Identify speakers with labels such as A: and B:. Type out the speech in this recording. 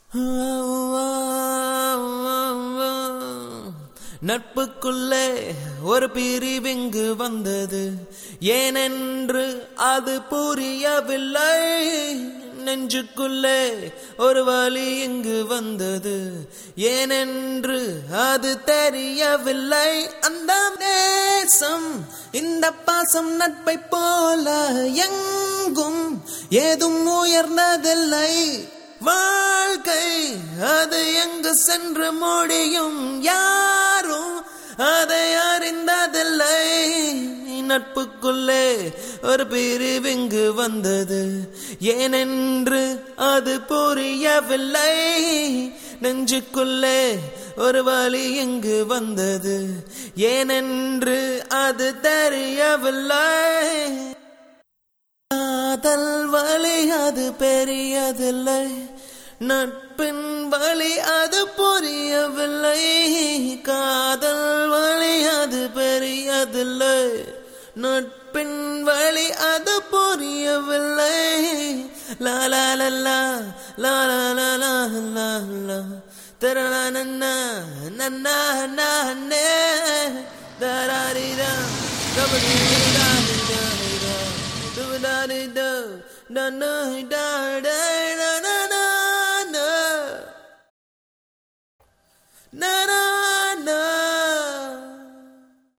A: நட்புக்குள்ளே ஒரு பிரிவிங்கு வந்தது ஏனென்று அது புரியவில்லை நெஞ்சுக்குள்ளே ஒரு வலி இங்கு வந்தது ஏனென்று அது தெரியவில்லை அந்த நேசம் இந்த பாசம் நட்பை போல எங்கும் ஏதும் உயர்ந்ததில்லை வாழ்க்கை அது எங்கு சென்று முடியும் யாரும் அதை அறிந்ததில்லை நட்புக்குள்ளே ஒரு பிரிவிங்கு வந்தது ஏனென்று அது புரியவில்லை நெஞ்சுக்குள்ளே ஒரு வலி இங்கு வந்தது ஏனென்று அது தெரியவில்லை காதல் வலி அது பெரியதில்லை நட்பின் வழி அது புரியவில்லை காதல் வழி அது பெரியதில்லை நட்பின் வழி அது புரியவில்லை லா லா லா லா லா லா லா லா லா லா தரலா நன்னா நன்னா நன்னே தராரிரா கபடிரா da da da da da da da